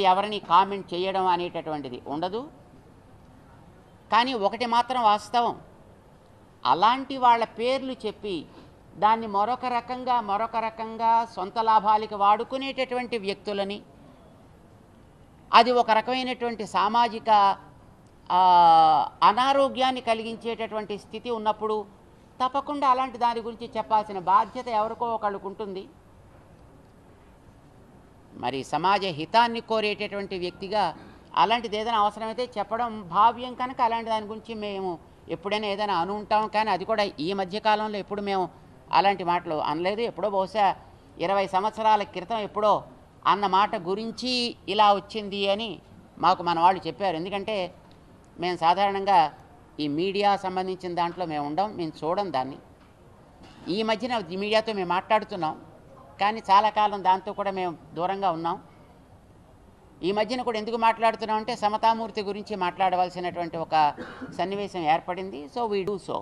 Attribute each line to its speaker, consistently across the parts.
Speaker 1: ఎవరిని కామెంట్ చేయడం అనేటటువంటిది ఉండదు కానీ ఒకటి మాత్రం వాస్తవం అలాంటి వాళ్ళ పేర్లు చెప్పి దాన్ని మరొక రకంగా మరొక రకంగా సొంత లాభాలకి వాడుకునేటటువంటి వ్యక్తులని అది ఒక రకమైనటువంటి సామాజిక ఆ, అనారోగ్యాన్ని కలిగించేటటువంటి స్థితి ఉన్నప్పుడు తప్పకుండా అలాంటి దాని గురించి చెప్పాల్సిన బాధ్యత ఎవరికో ఒకళ్ళకు ఉంటుంది మరి సమాజ హితాన్ని కోరేటటువంటి వ్యక్తిగా అలాంటిది ఏదైనా అవసరమైతే చెప్పడం భావ్యం కనుక అలాంటి దాని గురించి మేము ఎప్పుడైనా ఏదైనా అను ఉంటాం కానీ అది కూడా ఈ మధ్యకాలంలో ఎప్పుడు మేము అలాంటి మాటలు అనలేదు ఎప్పుడో బహుశా ఇరవై సంవత్సరాల క్రితం ఎప్పుడో అన్న మాట గురించి ఇలా వచ్చింది అని మాకు మన వాళ్ళు చెప్పారు ఎందుకంటే మేము సాధారణంగా ఈ మీడియా సంబంధించిన దాంట్లో మేము ఉండం మేము చూడం దాన్ని ఈ మధ్యన ఈ మీడియాతో మేము మాట్లాడుతున్నాం కానీ చాలా కాలం దాంతో కూడా మేము దూరంగా ఉన్నాం ఈ మధ్యన కూడా ఎందుకు మాట్లాడుతున్నాం అంటే సమతామూర్తి గురించి మాట్లాడవలసినటువంటి ఒక సన్నివేశం ఏర్పడింది సో వీ డూ సో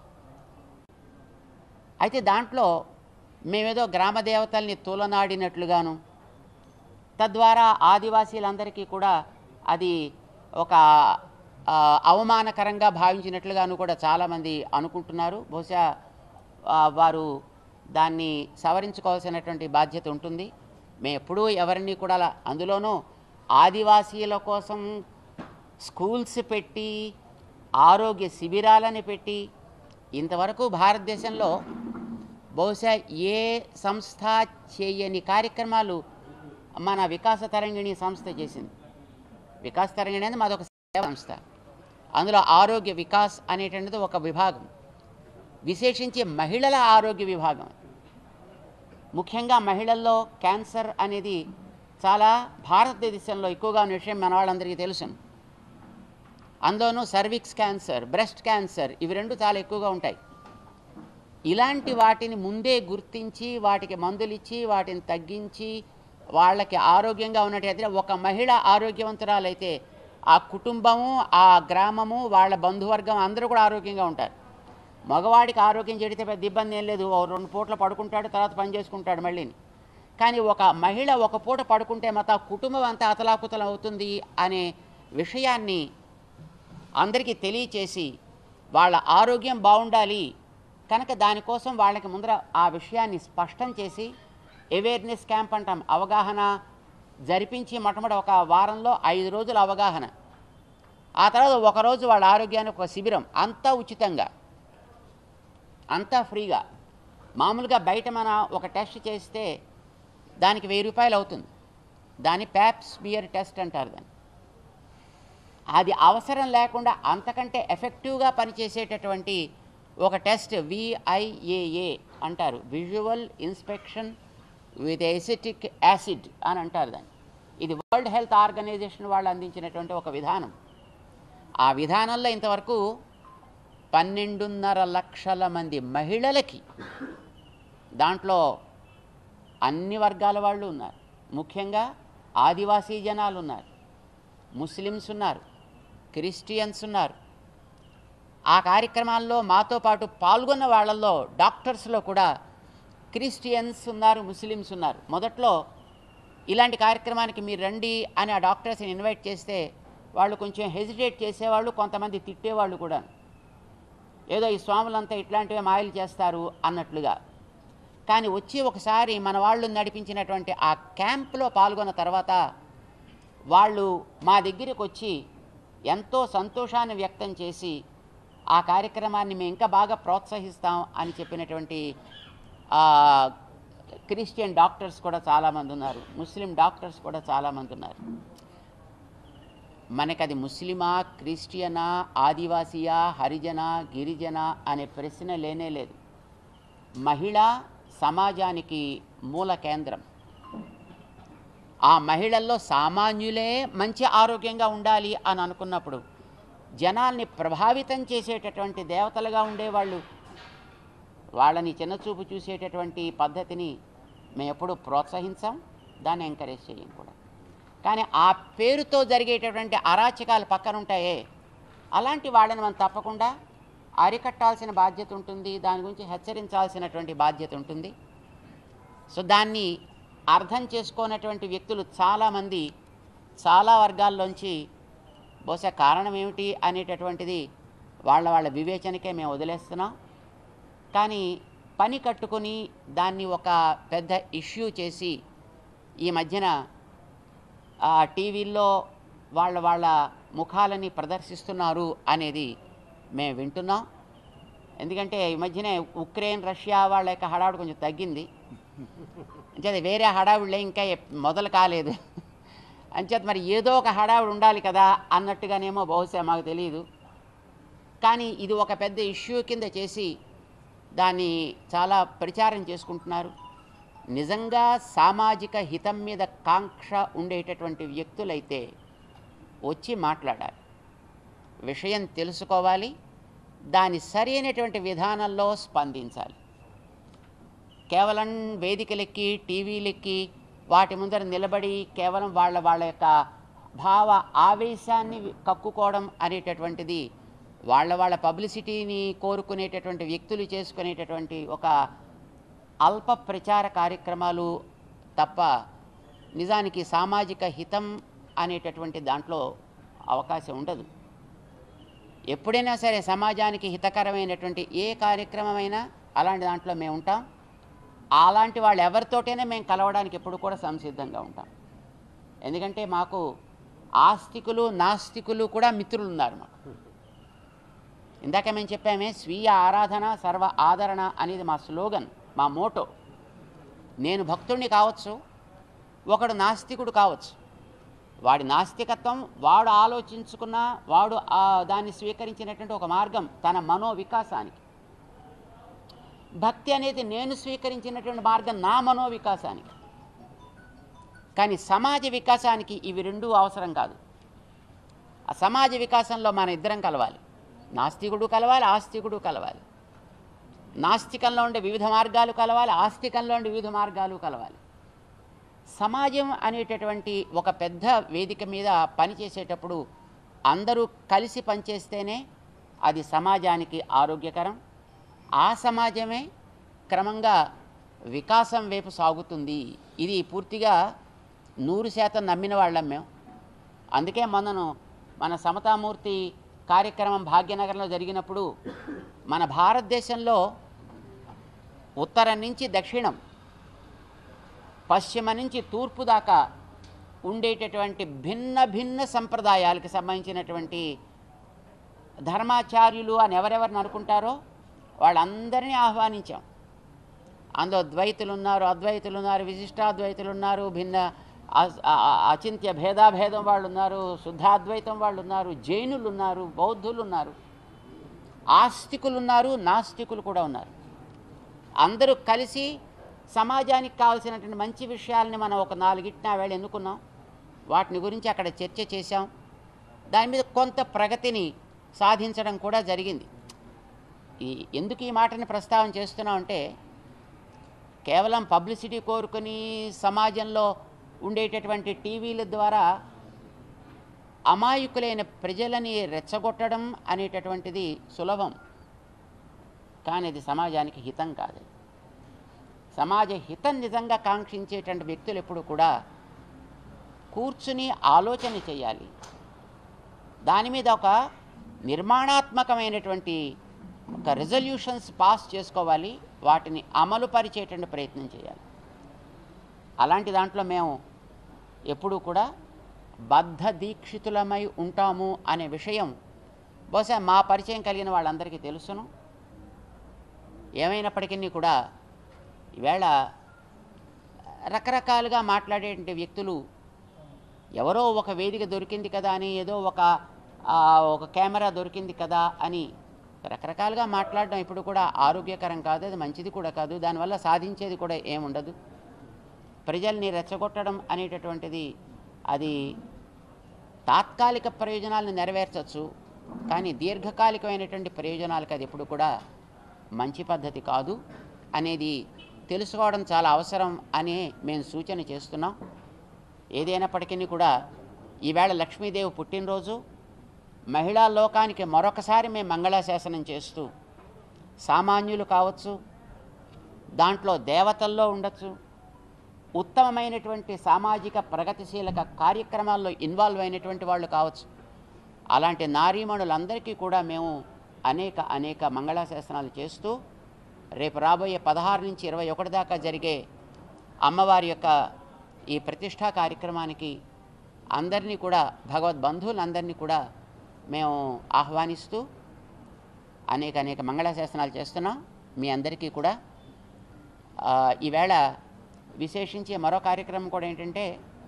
Speaker 1: అయితే దాంట్లో మేమేదో గ్రామ దేవతల్ని తూలనాడినట్లుగాను తద్వారా ఆదివాసీలందరికీ కూడా అది ఒక ఆ, అవమానకరంగా భావించినట్లుగాను కూడా చాలామంది అనుకుంటున్నారు బహుశా ఆ, వారు దాన్ని సవరించుకోవాల్సినటువంటి బాధ్యత ఉంటుంది మేము ఎప్పుడూ ఎవరిని కూడా అలా- అందులోనూ ఆదివాసీల కోసం స్కూల్స్ పెట్టి ఆరోగ్య శిబిరాలని పెట్టి ఇంతవరకు భారతదేశంలో బహుశా ఏ సంస్థ చేయని కార్యక్రమాలు మన వికాస తరంగిణి సంస్థ చేసింది వికాస్ తరంగిణి అనేది మాదొక సేవా సంస్థ అందులో ఆరోగ్య వికాస్ అనేటువంటిది ఒక విభాగం విశేషించి మహిళల ఆరోగ్య విభాగం ముఖ్యంగా మహిళల్లో క్యాన్సర్ అనేది చాలా భారతదేశంలో ఎక్కువగా ఉన్న విషయం మన వాళ్ళందరికీ తెలుసు అందులోనూ సర్విక్స్ క్యాన్సర్ బ్రెస్ట్ క్యాన్సర్ ఇవి రెండు చాలా ఎక్కువగా ఉంటాయి ఇలాంటి వాటిని ముందే గుర్తించి వాటికి మందులు ఇచ్చి వాటిని తగ్గించి వాళ్ళకి ఆరోగ్యంగా ఉన్నట్టయితే ఒక మహిళ ఆరోగ్యవంతురాలైతే ఆ కుటుంబము ఆ గ్రామము వాళ్ళ బంధువర్గం అందరూ కూడా ఆరోగ్యంగా ఉంటారు మగవాడికి ఆరోగ్యం చెడితే పెద్ద ఇబ్బంది ఏం లేదు ఓ రెండు పూటలు పడుకుంటాడు తర్వాత పని చేసుకుంటాడు మళ్ళీని కానీ ఒక మహిళ ఒక పూట పడుకుంటే మొత్తం ఆ కుటుంబం అంతా అతలాకుతలం అవుతుంది అనే విషయాన్ని అందరికీ తెలియచేసి వాళ్ళ ఆరోగ్యం బాగుండాలి కనుక దానికోసం వాళ్ళకి ముందర ఆ విషయాన్ని స్పష్టం చేసి అవేర్నెస్ క్యాంప్ అంటాం అవగాహన జరిపించి మొట్టమొదటి ఒక వారంలో ఐదు రోజుల అవగాహన ఆ తర్వాత ఒకరోజు వాళ్ళ ఆరోగ్యానికి ఒక శిబిరం అంతా ఉచితంగా అంతా ఫ్రీగా మామూలుగా బయట మన ఒక టెస్ట్ చేస్తే దానికి వెయ్యి రూపాయలు అవుతుంది దాని ప్యాప్స్ బియర్ టెస్ట్ అంటారు దాన్ని అది అవసరం లేకుండా అంతకంటే ఎఫెక్టివ్గా పనిచేసేటటువంటి ఒక టెస్ట్ విఐఏఏ అంటారు visual inspection with acetic acid అని అంటారు దాన్ని ఇది వరల్డ్ హెల్త్ ఆర్గనైజేషన్ వాళ్ళు అందించినటువంటి ఒక విధానం ఆ విధానంలో ఇంతవరకు పన్నెండున్నర లక్షల మంది మహిళలకి దాంట్లో అన్ని వర్గాల వాళ్ళు ఉన్నారు ముఖ్యంగా ఆదివాసీ జనాలు ఉన్నారు ముస్లిమ్స్ ఉన్నారు క్రిస్టియన్స్ ఉన్నారు ఆ కార్యక్రమాల్లో మాతో పాటు పాల్గొన్న వాళ్ళల్లో డాక్టర్స్లో కూడా క్రిస్టియన్స్ ఉన్నారు ముస్లిమ్స్ ఉన్నారు మొదట్లో ఇలాంటి కార్యక్రమానికి మీరు రండి అని ఆ డాక్టర్స్ని ఇన్వైట్ చేస్తే వాళ్ళు కొంచెం హెజిటేట్ చేసేవాళ్ళు కొంతమంది తిట్టేవాళ్ళు కూడా ఏదో ఈ స్వాములంతా ఇట్లాంటివే మాయలు చేస్తారు అన్నట్లుగా కానీ వచ్చి ఒకసారి మన వాళ్ళు నడిపించినటువంటి ఆ క్యాంప్లో పాల్గొన్న తర్వాత వాళ్ళు మా దగ్గరికి వచ్చి ఎంతో సంతోషాన్ని వ్యక్తం చేసి ఆ కార్యక్రమాన్ని మేము ఇంకా బాగా ప్రోత్సహిస్తాం అని చెప్పినటువంటి ఆ, క్రిస్టియన్ డాక్టర్స్ కూడా చాలామంది ఉన్నారు ముస్లిం డాక్టర్స్ కూడా చాలామంది ఉన్నారు మనకి అది ముస్లిమా క్రిస్టియనా ఆదివాసియా హరిజన గిరిజన అనే ప్రశ్న లేనే లేదు మహిళ సమాజానికి మూల కేంద్రం ఆ మహిళల్లో సామాన్యులే మంచి ఆరోగ్యంగా ఉండాలి అని అనుకున్నప్పుడు జనాల్ని ప్రభావితం చేసేటటువంటి దేవతలుగా ఉండేవాళ్ళు వాళ్ళని చిన్నచూపు చూసేటటువంటి పద్ధతిని మేము ఎప్పుడు ప్రోత్సహించాం దాన్ని ఎంకరేజ్ చేయం కూడా కానీ ఆ పేరుతో జరిగేటటువంటి అరాచకాలు పక్కన ఉంటాయే అలాంటి వాళ్ళని మనం తప్పకుండా అరికట్టాల్సిన బాధ్యత ఉంటుంది దాని గురించి హెచ్చరించాల్సినటువంటి బాధ్యత ఉంటుంది సో దాన్ని అర్థం చేసుకోనటువంటి వ్యక్తులు చాలామంది చాలా వర్గాల్లోంచి బహుశా కారణం ఏమిటి అనేటటువంటిది వాళ్ళ వాళ్ళ వివేచనకే మేము వదిలేస్తున్నాం కానీ పని కట్టుకొని దాన్ని ఒక పెద్ద ఇష్యూ చేసి ఈ మధ్యన ఆ టీవీల్లో వాళ్ళ వాళ్ళ ముఖాలని ప్రదర్శిస్తున్నారు అనేది మేము వింటున్నాం ఎందుకంటే ఈ మధ్యనే ఉక్రెయిన్ రష్యా వాళ్ళ యొక్క హడావుడి కొంచెం తగ్గింది అంచేత వేరే హడావుడిలో ఇంకా ఎప్- మొదలు కాలేదు అంచేత మరి ఏదో ఒక హడావుడి ఉండాలి కదా అన్నట్టుగానేమో బహుశా మాకు తెలియదు కానీ ఇది ఒక పెద్ద ఇష్యూ కింద చేసి దాన్ని చాలా ప్రచారం చేసుకుంటున్నారు నిజంగా సామాజిక హితం మీద కాంక్ష ఉండేటటువంటి వ్యక్తులైతే వచ్చి మాట్లాడాలి విషయం తెలుసుకోవాలి దాని సరైనటువంటి విధానంలో స్పందించాలి కేవలం వేదికలెక్కి టీవీలెక్కి వాటి ముందర నిలబడి కేవలం వాళ్ళ వాళ్ళ యొక్క భావ ఆవేశాన్ని కక్కుకోవడం అనేటటువంటిది వాళ్ళ వాళ్ళ పబ్లిసిటీని కోరుకునేటటువంటి వ్యక్తులు చేసుకునేటటువంటి ఒక అల్ప ప్రచార కార్యక్రమాలు తప్ప నిజానికి సామాజిక హితం అనేటటువంటి దాంట్లో అవకాశం ఉండదు ఎప్పుడైనా సరే సమాజానికి హితకరమైనటువంటి ఏ కార్యక్రమమైనా అలాంటి దాంట్లో మేము ఉంటాం అలాంటి వాళ్ళు ఎవరితోటైనా మేము కలవడానికి ఎప్పుడు కూడా సంసిద్ధంగా ఉంటాం ఎందుకంటే మాకు ఆస్తికులు నాస్తికులు కూడా మిత్రులు ఉన్నారు మాకు ఇందాక మేము చెప్పామే స్వీయ ఆరాధన సర్వ ఆదరణ అనేది మా స్లోగన్ మా మోటో నేను భక్తుడిని కావచ్చు ఒకడు నాస్తికుడు కావచ్చు వాడి నాస్తికత్వం వాడు ఆలోచించుకున్న వాడు ఆ దాన్ని స్వీకరించినటువంటి ఒక మార్గం తన మనో వికాసానికి భక్తి అనేది నేను స్వీకరించినటువంటి మార్గం నా మనో వికాసానికి కానీ సమాజ వికాసానికి ఇవి రెండూ అవసరం కాదు ఆ సమాజ వికాసంలో మన ఇద్దరం కలవాలి నాస్తికుడు కలవాలి ఆస్తికుడు కలవాలి నాస్తికంలో ఉండే వివిధ మార్గాలు కలవాలి ఆస్తికంలో ఉండే వివిధ మార్గాలు కలవాలి సమాజం అనేటటువంటి ఒక పెద్ద వేదిక మీద పనిచేసేటప్పుడు అందరూ కలిసి పనిచేస్తేనే అది సమాజానికి ఆరోగ్యకరం ఆ సమాజమే క్రమంగా వికాసం వైపు సాగుతుంది ఇది పూర్తిగా నూరు శాతం నమ్మిన వాళ్ళం మేము అందుకే మొన్నను మన సమతామూర్తి కార్యక్రమం భాగ్యనగరంలో జరిగినప్పుడు మన భారతదేశంలో ఉత్తరం నుంచి దక్షిణం పశ్చిమ నుంచి తూర్పు దాకా ఉండేటటువంటి భిన్న భిన్న సంప్రదాయాలకు సంబంధించినటువంటి ధర్మాచార్యులు అని ఎవరెవరిని అనుకుంటారో వాళ్ళందరినీ ఆహ్వానించాం అందులో ద్వైతులు ఉన్నారు అద్వైతులు ఉన్నారు విశిష్టాద్వైతులు ఉన్నారు భిన్న అ- అ- అ- అచింత్య భేదాభేదం వాళ్ళు ఉన్నారు శుద్ధాద్వైతం వాళ్ళు ఉన్నారు జైనులు ఉన్నారు బౌద్ధులు ఉన్నారు ఆస్తికులు ఉన్నారు నాస్తికులు కూడా ఉన్నారు అందరూ కలిసి సమాజానికి కావాల్సినటువంటి మంచి విషయాలని మనం ఒక నాలుగిట్టిన వేళ ఎన్నుకున్నాం వాటిని గురించి అక్కడ చర్చ చేశాం దాని మీద కొంత ప్రగతిని సాధించడం కూడా జరిగింది ఈ ఎందుకు ఈ మాటని ప్రస్తావన చేస్తున్నాం అంటే కేవలం పబ్లిసిటీ కోరుకొని సమాజంలో ఉండేటటువంటి టీవీల ద్వారా అమాయకులైన ప్రజలని రెచ్చగొట్టడం అనేటటువంటిది సులభం కానీ అది సమాజానికి హితం కాదు సమాజ హితం నిజంగా కాంక్షించేటువంటి వ్యక్తులు ఎప్పుడు కూడా కూర్చుని ఆలోచన చేయాలి దాని మీద ఒక నిర్మాణాత్మకమైనటువంటి ఒక రెజల్యూషన్స్ పాస్ చేసుకోవాలి వాటిని అమలు పరిచేటువంటి ప్రయత్నం చేయాలి అలాంటి దాంట్లో మేము ఎప్పుడూ కూడా బద్ధ దీక్షితులమై ఉంటాము అనే విషయం బహుశా మా పరిచయం కలిగిన వాళ్ళందరికీ తెలుసును ఏమైనప్పటికీ కూడా ఈవేళ రకరకాలుగా మాట్లాడేటువంటి వ్యక్తులు ఎవరో ఒక వేదిక దొరికింది కదా అని ఏదో ఒక ఆ, ఒక కెమెరా దొరికింది కదా అని రకరకాలుగా మాట్లాడడం ఇప్పుడు కూడా ఆరోగ్యకరం కాదు అది మంచిది కూడా కాదు దానివల్ల సాధించేది కూడా ఏముండదు ప్రజల్ని రెచ్చగొట్టడం అనేటటువంటిది అది తాత్కాలిక ప్రయోజనాలను నెరవేర్చవచ్చు కానీ దీర్ఘకాలికమైనటువంటి ప్రయోజనాలకు అది ఎప్పుడు కూడా మంచి పద్ధతి కాదు అనేది తెలుసుకోవడం చాలా అవసరం అని మేము సూచన చేస్తున్నాం ఏదైనప్పటికీ కూడా ఈవేళ లక్ష్మీదేవి పుట్టినరోజు మహిళా లోకానికి మరొకసారి మేము మంగళాశాసనం చేస్తూ సామాన్యులు కావచ్చు దాంట్లో దేవతల్లో ఉండొచ్చు ఉత్తమమైనటువంటి సామాజిక ప్రగతిశీలక కార్యక్రమాల్లో ఇన్వాల్వ్ అయినటువంటి వాళ్ళు కావచ్చు అలాంటి నారీమణులందరికీ కూడా మేము అనేక అనేక మంగళాశాసనాలు చేస్తూ రేపు రాబోయే పదహారు నుంచి ఇరవై ఒకటి దాకా జరిగే అమ్మవారి యొక్క ఈ ప్రతిష్టా కార్యక్రమానికి అందరినీ కూడా భగవద్ బంధువులందరినీ కూడా మేము ఆహ్వానిస్తూ అనేక అనేక మంగళాశాసనాలు చేస్తున్నాం మీ అందరికీ కూడా ఆ, ఈవేళ విశేషించి మరో కార్యక్రమం కూడా ఏంటంటే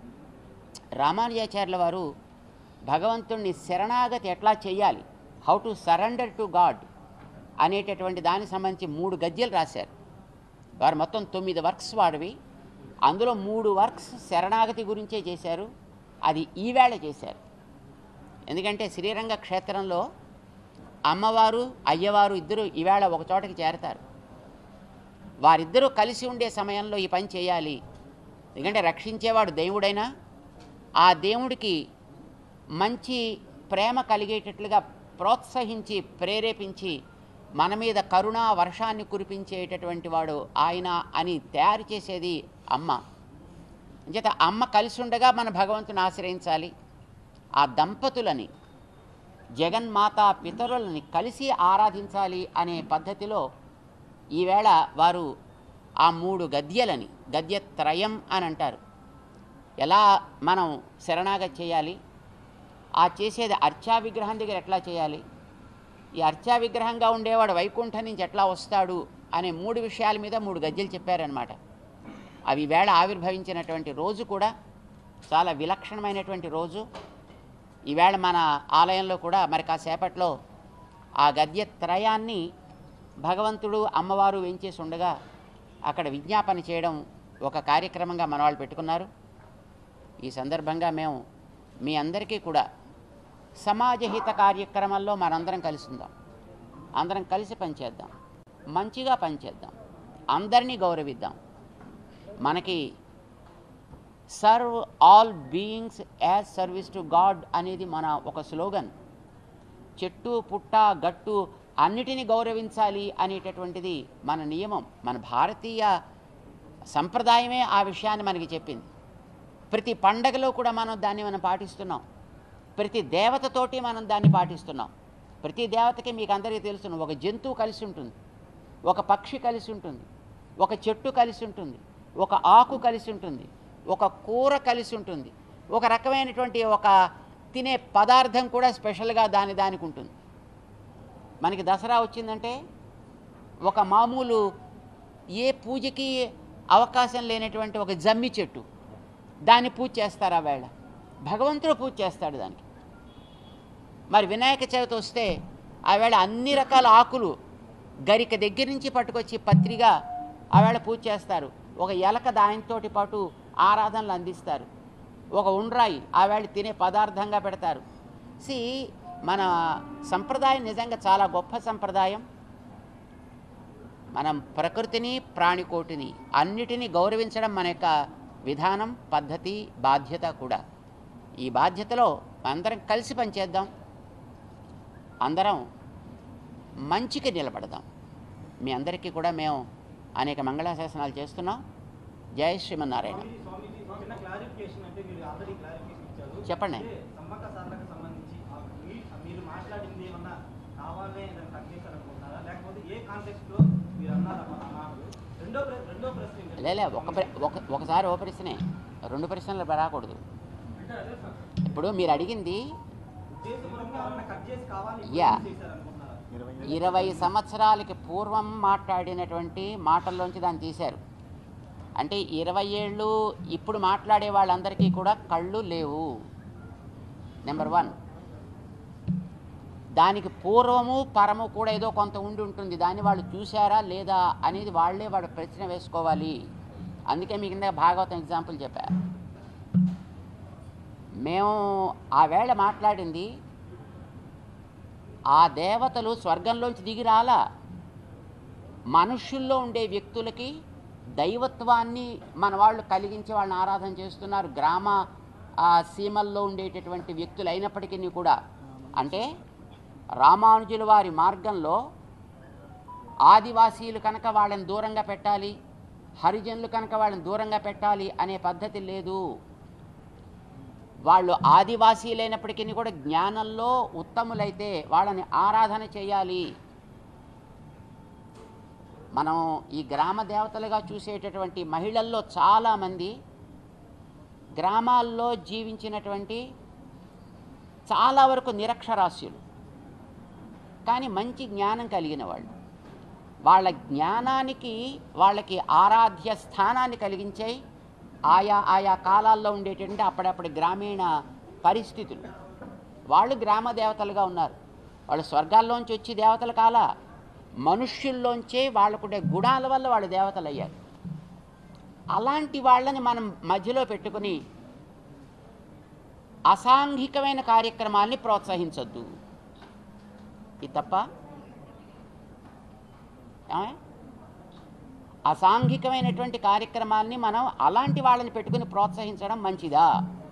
Speaker 1: రామానుజాచార్యుల వారు భగవంతుణ్ణి శరణాగతి ఎట్లా చేయాలి how to surrender to God అనేటటువంటి దానికి సంబంధించి మూడు గద్యలు రాశారు వారు మొత్తం తొమ్మిది వర్క్స్ వాడివి అందులో మూడు వర్క్స్ శరణాగతి గురించే చేశారు అది ఈవేళ చేశారు ఎందుకంటే శ్రీరంగ క్షేత్రంలో అమ్మవారు అయ్యవారు ఇద్దరు ఈవేళ ఒక చోటకి చేరతారు వారిద్దరూ కలిసి ఉండే సమయంలో ఈ పని చేయాలి ఎందుకంటే రక్షించేవాడు దేవుడైనా ఆ దేవుడికి మంచి ప్రేమ కలిగేటట్లుగా ప్రోత్సహించి ప్రేరేపించి మన మీద కరుణా వర్షాన్ని కురిపించేటటువంటి వాడు ఆయన అని తయారు చేసేది అమ్మ అంచేత అమ్మ కలిసి ఉండగా మన భగవంతుని ఆశ్రయించాలి ఆ దంపతులని జగన్మాత పితరులని కలిసి ఆరాధించాలి అనే పద్ధతిలో ఈవేళ వారు ఆ మూడు గద్యలని గద్యత్రయం అని అంటారు ఎలా మనం శరణాగతి చేయాలి ఆ చేసేది అర్చా విగ్రహం దగ్గర ఎట్లా చేయాలి ఈ అర్చా విగ్రహంగా ఉండేవాడు వైకుంఠం నుంచి ఎట్లా వస్తాడు అనే మూడు విషయాల మీద మూడు గద్యలు చెప్పారనమాట అవి వేళ ఆవిర్భవించినటువంటి రోజు కూడా చాలా విలక్షణమైనటువంటి రోజు ఈవేళ మన ఆలయంలో కూడా మరి కాసేపట్లో ఆ గద్య త్రయాన్ని భగవంతుడు అమ్మవారు వేంచేసి ఉండగా అక్కడ విజ్ఞాపన చేయడం ఒక కార్యక్రమంగా మన వాళ్ళు పెట్టుకున్నారు ఈ సందర్భంగా మేము మీ అందరికీ కూడా సమాజహిత కార్యక్రమాల్లో మనందరం కలిసి ఉందాం అందరం కలిసి పనిచేద్దాం మంచిగా పనిచేద్దాం అందరినీ గౌరవిద్దాం మనకి serve all beings as service to God అనేది మన ఒక స్లోగన్ చెట్టు పుట్ట గట్టు అన్నిటినీ గౌరవించాలి అనేటటువంటిది మన నియమం మన భారతీయ సంప్రదాయమే ఆ విషయాన్ని మనకి చెప్పింది ప్రతి పండగలో కూడా మనం దాన్ని మనం పాటిస్తున్నాం ప్రతి దేవతతోటి మనం దాన్ని పాటిస్తున్నాం ప్రతి దేవతకి మీకు అందరికీ తెలుసు ఒక జంతువు కలిసి ఉంటుంది ఒక పక్షి కలిసి ఉంటుంది ఒక చెట్టు కలిసి ఉంటుంది ఒక ఆకు కలిసి ఉంటుంది ఒక కూర కలిసి ఉంటుంది ఒక రకమైనటువంటి ఒక తినే పదార్థం కూడా స్పెషల్గా దాని దానికి ఉంటుంది మనకి దసరా వచ్చిందంటే ఒక మామూలు ఏ పూజకి అవకాశం లేనటువంటి ఒక జమ్మి చెట్టు దాన్ని పూజ చేస్తారు ఆ వేళ భగవంతుడు పూజ చేస్తాడు దానికి మరి వినాయక చవితి వస్తే ఆ వేళ అన్ని రకాల ఆకులు గరిక దగ్గర నుంచి పట్టుకొచ్చి పత్రిగా ఆ వేళ పూజ చేస్తారు ఒక ఎలక దానితోటి పాటు ఆరాధనలు అందిస్తారు ఒక ఉండ్రాయి ఆ వేళ తినే పదార్థంగా పెడతారు సి మన సంప్రదాయం నిజంగా చాలా గొప్ప సంప్రదాయం మనం ప్రకృతిని ప్రాణికోటిని అన్నిటినీ గౌరవించడం మన యొక్క విధానం పద్ధతి బాధ్యత కూడా ఈ బాధ్యతలో అందరం కలిసి పనిచేద్దాం అందరం మంచికి నిలబడదాం మీ అందరికీ కూడా మేము అనేక మంగళాశాసనాలు చేస్తున్నాం జై శ్రీమన్నారాయణ
Speaker 2: చిన్న క్లారిఫికేషన్ అంటే మీరు ఆల్రెడీ క్లారిఫికేషన్ ఇచ్చారు
Speaker 1: చెప్పండి.
Speaker 2: అంటే సమ్మక్క సార్లకు సంబంధించి ఆ మీ- మీరు మాట్లాడింది ఏమన్నా కావాలనే దాన్ని కట్ చేశారనుకుంటున్నారా లేకపోతే ఏ కాంటెక్స్ట్ లో మీరు అన్నారు ఆ మాటలు రెండో ప్ర- రెండో ప్రశ్న ఏంటంటే-
Speaker 1: లేలే ఒక ప్ర- ఒక ఒకసారి ఓ ప్రశ్నే రెండు ప్రశ్నలు రాకూడదు
Speaker 2: అంటే అదే సార్
Speaker 1: ఇప్పుడు మీరు అడిగింది
Speaker 2: ఉద్దేశపూర్వకంగా ఏమన్నా కట్ చేసి కావాలి
Speaker 1: యా.
Speaker 2: చేశారనుకుంటున్నారా
Speaker 1: ఇరవై సంవత్సరాలకి పూర్వం మాట్లాడినటువంటి మాటల్లోంచి దాన్ని తీశారు అంటే ఇరవై ఏళ్ళు ఇప్పుడు మాట్లాడే వాళ్ళందరికీ కూడా కళ్ళు లేవు నెంబర్ వన్ దానికి పూర్వము పరము కూడా ఏదో కొంత ఉండి ఉంటుంది దాన్ని వాళ్ళు చూశారా లేదా అనేది వాళ్ళే వాడు ప్రశ్న వేసుకోవాలి అందుకే మీకు ఇందాక భాగవతం ఎగ్జాంపుల్ చెప్పా మేము ఆ వేళ మాట్లాడింది ఆ దేవతలు స్వర్గంలోంచి దిగి రాలా మనుష్యుల్లో ఉండే వ్యక్తులకి దైవత్వాన్ని మన వాళ్ళు కలిగించి వాళ్ళని ఆరాధన చేస్తున్నారు గ్రామ ఆ సీమల్లో ఉండేటటువంటి వ్యక్తులు అయినప్పటికీ కూడా అంటే రామానుజుల వారి మార్గంలో ఆదివాసీలు కనుక వాళ్ళని దూరంగా పెట్టాలి హరిజనులు కనుక వాళ్ళని దూరంగా పెట్టాలి అనే పద్ధతి లేదు వాళ్ళు ఆదివాసీలైనప్పటికీ కూడా జ్ఞానంలో ఉత్తములైతే వాళ్ళని ఆరాధన చేయాలి మనం ఈ గ్రామ దేవతలుగా చూసేటటువంటి మహిళల్లో చాలామంది గ్రామాల్లో జీవించినటువంటి చాలా వరకు నిరక్షరాస్యులు కానీ మంచి జ్ఞానం కలిగిన వాళ్ళు వాళ్ళ జ్ఞానానికి వాళ్ళకి ఆరాధ్య స్థానాన్ని కలిగించాయి ఆయా ఆయా కాలాల్లో ఉండేటటువంటి అప్పుడప్పుడు గ్రామీణ పరిస్థితులు వాళ్ళు గ్రామ దేవతలుగా ఉన్నారు వాళ్ళు స్వర్గాల్లోంచి వచ్చి దేవతలు కాల మనుష్యుల్లోంచే వాళ్ళకుండే గుణాల వల్ల వాళ్ళు దేవతలు అయ్యారు అలాంటి వాళ్ళని మనం మధ్యలో పెట్టుకుని అసాంఘికమైన కార్యక్రమాల్ని ప్రోత్సహించొద్దు ఇది తప్ప ఏమే? అసాంఘికమైనటువంటి కార్యక్రమాల్ని మనం అలాంటి వాళ్ళని పెట్టుకుని ప్రోత్సహించడం మంచిదా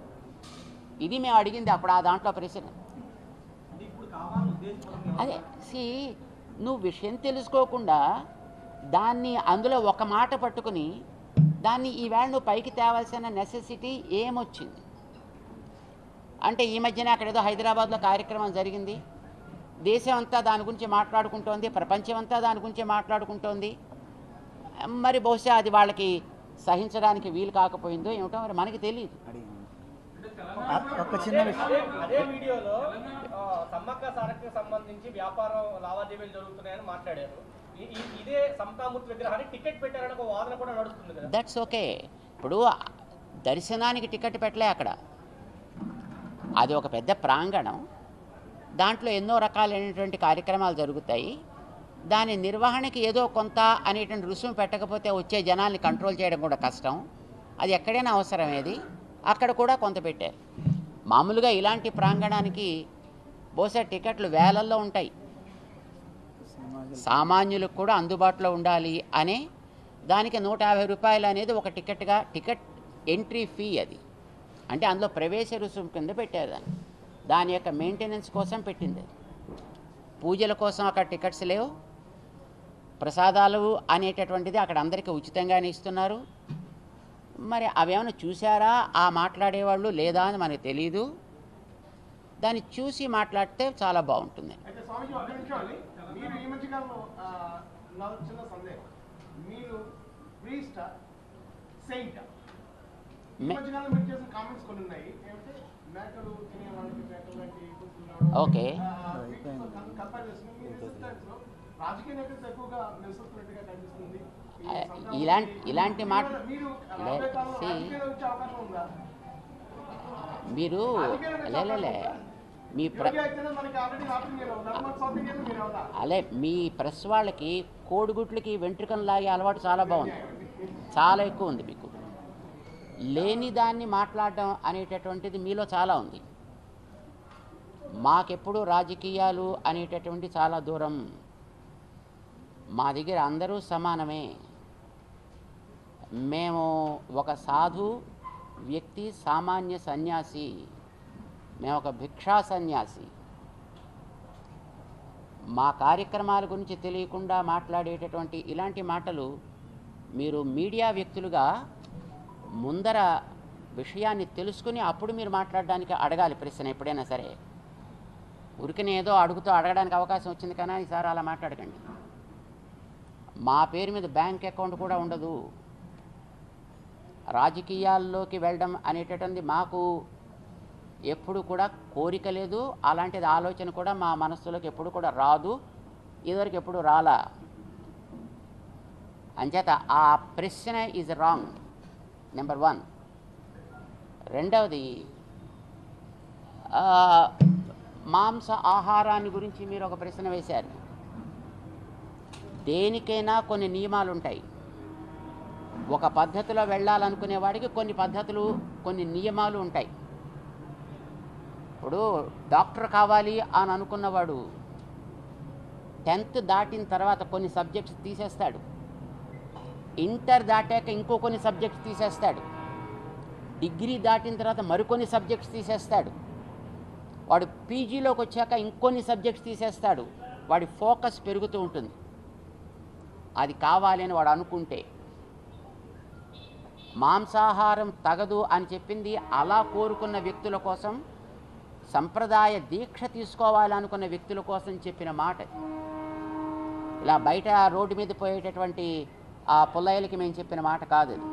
Speaker 1: ఇది మేము అడిగింది అప్పుడు ఆ దాంట్లో ప్రశ్న
Speaker 2: అది ఇప్పుడు కావాలని ఉద్దేశపూర్వకంగా
Speaker 1: అదే సి నువ్వు విషయం తెలుసుకోకుండా దాన్ని అందులో ఒక మాట పట్టుకుని దాన్ని ఈవేళ నువ్వు పైకి తేవాల్సిన నెసెసిటీ ఏమొచ్చింది అంటే ఈ మధ్యన అక్కడ ఏదో హైదరాబాద్లో కార్యక్రమం జరిగింది దేశం అంతా దాని గురించి మాట్లాడుకుంటోంది ప్రపంచం అంతా దాని గురించి మాట్లాడుకుంటోంది మరి బహుశా అది వాళ్ళకి సహించడానికి వీలు కాకపోయిందో ఏమిటో మరి మనకి తెలియదు
Speaker 3: ఆ, ఒక చిన్న విషయం
Speaker 4: అదే అదే వీడియోలో ఆ, సమ్మక్క సారక్కకి సంబంధించి వ్యాపారం లావాదేవీలు జరుగుతున్నాయని మాట్లాడారు ఈ- ఈ- ఇదే సమతామూర్తి విగ్రహానికి టికెట్ పెట్టారని ఒక వాదన కూడా నడుస్తుంది కదా
Speaker 1: దట్స్ ఓకే ఇప్పుడు దర్శనానికి టికెట్ పెట్టలే అక్కడ అది ఒక పెద్ద ప్రాంగణం దాంట్లో ఎన్నో రకాలైనటువంటి కార్యక్రమాలు జరుగుతాయి దాని నిర్వహణకి ఏదో కొంత అనేటువంటి రుసుము పెట్టకపోతే వచ్చే జనాల్ని కంట్రోల్ చేయడం కూడా కష్టం అది ఎక్కడైనా అవసరమేది అక్కడ కూడా కొంత పెట్టారు మామూలుగా ఇలాంటి ప్రాంగణానికి బహుశా టికెట్లు వేలల్లో ఉంటాయి సామాన్యులకు కూడా అందుబాటులో ఉండాలి అనే దానికి నూట యాభై రూపాయలు అనేది ఒక టికెట్గా టికెట్ ఎంట్రీ ఫీ అది అంటే అందులో ప్రవేశ రుసుము కింద పెట్టారు దాన్ని దాని యొక్క మెయింటెనెన్స్ కోసం పెట్టింది అది పూజల కోసం అక్కడ టికెట్స్ లేవు ప్రసాదాలు అనేటటువంటిది అక్కడ అందరికీ ఉచితంగానే ఇస్తున్నారు మరి అవేమైనా చూసారా ఆ మాట్లాడేవాళ్ళు లేదా అని మనకు తెలీదు దాన్ని చూసి మాట్లాడితే చాలా బాగుంటుంది
Speaker 5: అయితే స్వామిజీ ఒక్క నిమిషం అండి మీరు ఈ మధ్య కాలంలో ఆ, నాకు చిన్న సందేహం మీరు ప్రీస్టా సెయింట్ ఈ
Speaker 1: మే-
Speaker 5: మధ్య కాలంలో మీరు చేసిన కామెంట్స్ కొన్ని ఉన్నాయి ఏమంటే మేకలు తినే వాళ్ళకి మేకలు లాంటి కూర్చున్నాడు
Speaker 1: ఓకే.
Speaker 5: కంపేర్ చేసుకుని మీ రెసిస్టెన్స్ లో రాజకీయ నేతలు ఎక్కువగా నివసిస్తున్నట్టుగా కనిపిస్తుంది ఈ
Speaker 1: ఆ,
Speaker 5: సందర్భంలో
Speaker 1: ఇలాంటి-
Speaker 5: మీరు-
Speaker 1: ఇలాంటి మాట-
Speaker 5: మీరు
Speaker 1: లే-
Speaker 5: రాబోయే కాలంలో
Speaker 1: see.
Speaker 5: రాజకీయాల్లో వచ్చే అవకాశం ఉందా
Speaker 1: మీరు లేలే మీ ప్ర
Speaker 5: యోగి అయితేనే మనకి ఆల్రెడీ నార్త్ ఇండియాలో ఉన్నారు మన సౌత్ ఇండియాలో మీరు ఎవరా
Speaker 1: అలే మీ ప్రెస్ వాళ్ళకి కోడిగుడ్లకి వెంట్రుకను లాగే అలవాటు చాలా బాగుంది చాలా ఎక్కువ ఉంది మీకు లేని దాన్ని మాట్లాడడం అనేటటువంటిది మీలో చాలా ఉంది మాకెప్పుడు రాజకీయాలు అనేటటువంటి చాలా దూరం మా దగ్గర అందరూ సమానమే మేము ఒక సాధు వ్యక్తి సామాన్య సన్యాసి మేము ఒక భిక్షా సన్యాసి మా కార్యక్రమాల గురించి తెలియకుండా మాట్లాడేటటువంటి ఇలాంటి మాటలు మీరు మీడియా వ్యక్తులుగా ముందర విషయాన్ని తెలుసుకుని అప్పుడు మీరు మాట్లాడడానికి అడగాలి ప్రశ్న ఎప్పుడైనా సరే ఉరికిన ఏదో అడుగుతూ అడగడానికి అవకాశం వచ్చింది కానీ ఈసారి అలా మాట్లాడకండి మా పేరు మీద బ్యాంక్ అకౌంట్ కూడా ఉండదు రాజకీయాల్లోకి వెళ్ళడం అనేటటువంటి మాకు ఎప్పుడు కూడా కోరిక లేదు అలాంటిది ఆలోచన కూడా మా మనస్సులోకి ఎప్పుడు కూడా రాదు ఇదివరకు ఎప్పుడు రాలా అంచేత ఆ ప్రశ్న ఈజ్ రాంగ్ నెంబర్ వన్ రెండవది ఆ, మాంస ఆహారాన్ని గురించి మీరు ఒక ప్రశ్న వేశారు దేనికైనా కొన్ని నియమాలు ఉంటాయి ఒక పద్ధతిలో వెళ్ళాలనుకునే వాడికి కొన్ని పద్ధతులు కొన్ని నియమాలు ఉంటాయి ఇప్పుడు డాక్టర్ కావాలి అని అనుకున్నవాడు టెన్త్ దాటిన తర్వాత కొన్ని సబ్జెక్ట్స్ తీసేస్తాడు ఇంటర్ దాటాక ఇంకో కొన్ని సబ్జెక్ట్స్ తీసేస్తాడు డిగ్రీ దాటిన తర్వాత మరికొన్ని సబ్జెక్ట్స్ తీసేస్తాడు వాడు పీజీలోకి వచ్చాక ఇంకొన్ని సబ్జెక్ట్స్ తీసేస్తాడు వాడి ఫోకస్ పెరుగుతూ ఉంటుంది అది కావాలి అని వాడు అనుకుంటే మాంసాహారం తగదు అని చెప్పింది అలా కోరుకున్న వ్యక్తుల కోసం సంప్రదాయ దీక్ష తీసుకోవాలనుకున్న వ్యక్తుల కోసం చెప్పిన మాట ఇది. ఇలా బయట రోడ్డు మీద పోయేటటువంటి ఆ పుల్లయ్యలకి మేము చెప్పిన మాట కాదు అది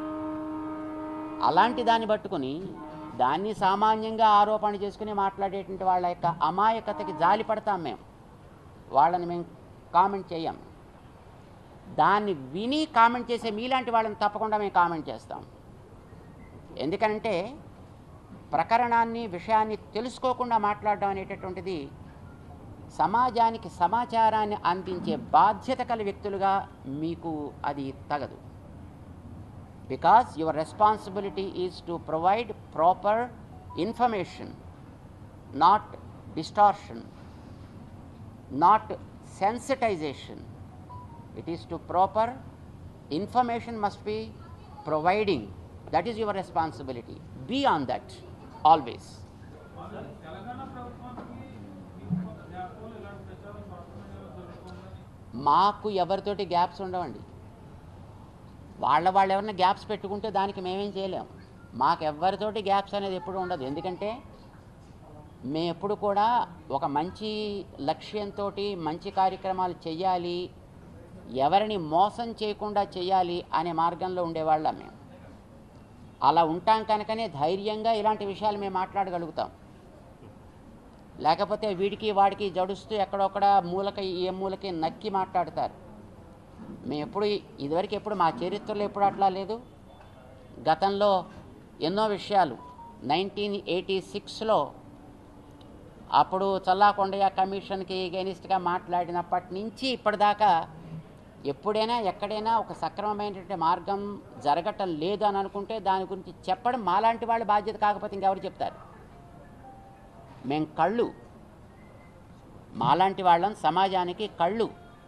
Speaker 1: అలాంటి దాన్ని పట్టుకుని దాన్ని సామాన్యంగా ఆరోపణ చేసుకుని మాట్లాడేటువంటి వాళ్ళ యొక్క అమాయకతకి జాలి పడతాం మేము వాళ్ళని మేము కామెంట్ చేయం దాన్ని విని కామెంట్ చేసే మీలాంటి వాళ్ళని తప్పకుండా మేము కామెంట్ చేస్తాం ఎందుకంటే ప్రకరణాన్ని విషయాన్ని తెలుసుకోకుండా మాట్లాడడం అనేటటువంటిది సమాజానికి సమాచారాన్ని అందించే బాధ్యత కల వ్యక్తులుగా మీకు అది తగదు because your responsibility is to provide proper information not distortion not sensitization it is to proper information must be providing that is your responsibility be on that always
Speaker 6: Telangana ప్రభుత్వానికి మీకు గ్యాప్లో ఇలాంటి ప్రచారం పడుతున్నాయో జరుగుతుందని
Speaker 1: మాకు ఎవరితోటి గ్యాప్స్ ఉండవండి వాళ్ళ వాళ్ళు ఎవరైనా గ్యాప్స్ పెట్టుకుంటే దానికి మేమేం చేయలేం మాకు ఎవరితోటి గ్యాప్స్ అనేది ఎప్పుడు ఉండదు ఎందుకంటే మేము ఎప్పుడు కూడా ఒక మంచి లక్ష్యంతో మంచి కార్యక్రమాలు చేయాలి ఎవరిని మోసం చేయకుండా చేయాలి అనే మార్గంలో ఉండేవాళ్ళం మేము అలా ఉంటాం కనుకనే ధైర్యంగా ఇలాంటి విషయాలు మేము మాట్లాడగలుగుతాం లేకపోతే వీడికి వాడికి జడుస్తూ ఎక్కడొక్కడ మూలకి ఏ మూలకి నక్కి మాట్లాడతారు మేము ఎప్పుడు ఇదివరకు ఎప్పుడు మా చరిత్రలో ఎప్పుడు అట్లా లేదు గతంలో ఎన్నో విషయాలు నైన్టీన్ ఎయిటీ సిక్స్లో అప్పుడు చల్లాకొండయ్య కమిషన్కి ఎగెనిస్ట్గా మాట్లాడినప్పటి నుంచి ఇప్పటిదాకా ఎప్పుడైనా ఎక్కడైనా ఒక సక్రమమైనటువంటి మార్గం జరగటం లేదు అని అనుకుంటే దాని గురించి చెప్పడం మాలాంటి వాళ్ళ బాధ్యత కాకపోతే ఇంకెవరు చెప్తారు మేం కళ్ళు మాలాంటి వాళ్ళం సమాజానికి కళ్ళు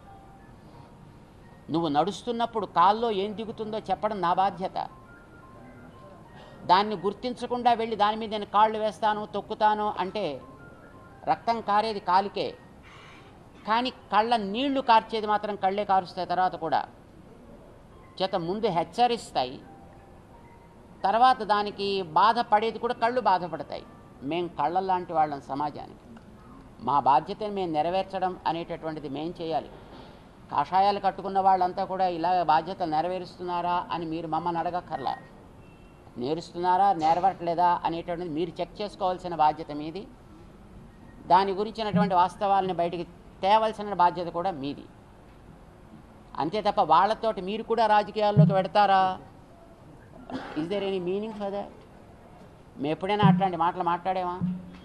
Speaker 1: నువ్వు నడుస్తున్నప్పుడు కాల్లో ఏం దిగుతుందో చెప్పడం నా బాధ్యత దాన్ని గుర్తించకుండా వెళ్ళి దాని మీద నేను కాళ్ళు వేస్తాను తొక్కుతాను అంటే రక్తం కారేది కాలికే కానీ కళ్ళ నీళ్లు కార్చేది మాత్రం కళ్ళే కారుస్తాయి తర్వాత కూడా చేత ముందు హెచ్చరిస్తాయి తర్వాత దానికి బాధపడేది కూడా కళ్ళు బాధపడతాయి మేం కళ్ళ లాంటి వాళ్ళం సమాజానికి మా బాధ్యతను మేము నెరవేర్చడం అనేటటువంటిది మేం చేయాలి కాషాయాలు కట్టుకున్న వాళ్ళంతా కూడా ఇలా బాధ్యతలు నెరవేరుస్తున్నారా అని మీరు మమ్మల్ని అడగక్కర్లా నేరుస్తున్నారా నెరవేరట్లేదా అనేటువంటిది మీరు చెక్ చేసుకోవాల్సిన బాధ్యత మీది దాని గురించినటువంటి వాస్తవాలని బయటికి తేవలసిన బాధ్యత కూడా మీది అంతే తప్ప వాళ్ళతోటి మీరు కూడా రాజకీయాల్లోకి పెడతారా is there any meaning for that మేము ఎప్పుడైనా అట్లాంటి మాటలు మాట్లాడేమా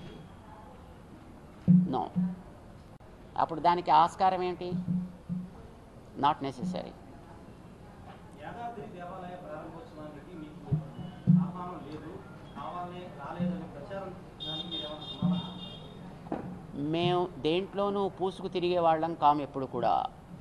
Speaker 1: నో అప్పుడు దానికి ఆస్కారం ఏంటి నాట్ నెసెసరీ
Speaker 2: యాదాద్రి దేవాలయ ప్రారంభోత్సవానికి మీకు ఆహ్వానం లేదు కావాలనే రాలేదని ప్రచారం దానికి మీరు ఏమైనా సమాధానం
Speaker 1: మేము దేంట్లోనూ పూసుకు తిరిగే వాళ్ళం కాము ఎప్పుడు కూడా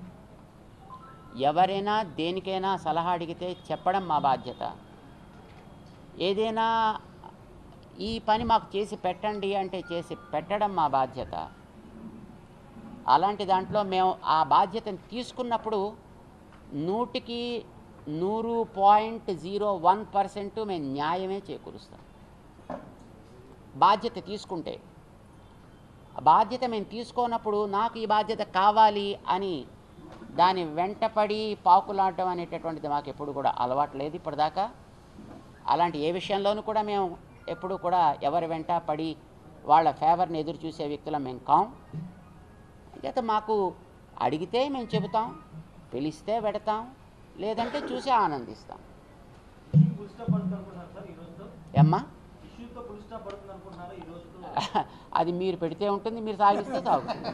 Speaker 1: ఎవరైనా దేనికైనా సలహా అడిగితే చెప్పడం మా బాధ్యత ఏదైనా ఈ పని మాకు చేసి పెట్టండి అంటే చేసి పెట్టడం మా బాధ్యత అలాంటి దాంట్లో మేము ఆ బాధ్యతను తీసుకున్నప్పుడు నూటికి నూరు పాయింట్ జీరో వన్ పర్సెంట్ మేము న్యాయమే చేకూరుస్తాం బాధ్యత తీసుకుంటే ఆ బాధ్యత మేము తీసుకోనప్పుడు నాకు ఈ బాధ్యత కావాలి అని దాని వెంటపడి పాకులాడటం అనేటటువంటిది మాకు ఎప్పుడు కూడా అలవాటు లేదు ఇప్పటిదాకా అలాంటి ఏ విషయంలోనూ కూడా మేము ఎప్పుడు కూడా ఎవరి వెంట పడి వాళ్ళ ఫేవర్ని ఎదురు చూసే వ్యక్తులం మేము కాం అయితే మాకు అడిగితే మేము చెబుతాం పిలిస్తే పెడతాం లేదంటే చూసి ఆనందిస్తాం
Speaker 2: ఇష్యూ ఫుల్ స్టాప్ పడుతుంది అనుకుంటున్నారు సార్ ఈ రోజుతో
Speaker 1: ఏమ్మా
Speaker 2: ఇష్యూతో ఫుల్ స్టాప్ పడుతుంది అనుకుంటున్నారా ఈ రోజుతో
Speaker 1: అది మీరు పెడితే ఉంటుంది మీరు సాగిస్తే సాగుతుంది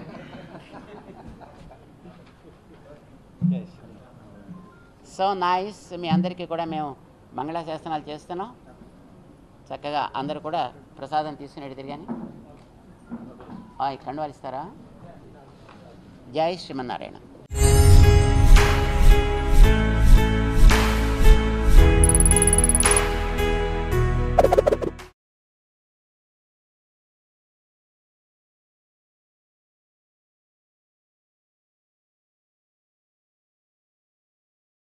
Speaker 1: సో నైస్ మీ అందరికీ కూడా మేము మంగళాశాసనాలు చేస్తున్నాం చక్కగా అందరూ కూడా ప్రసాదం తీసుకునేది తిరిగాని కండువాలు ఇస్తారా జై శ్రీమన్నారాయణ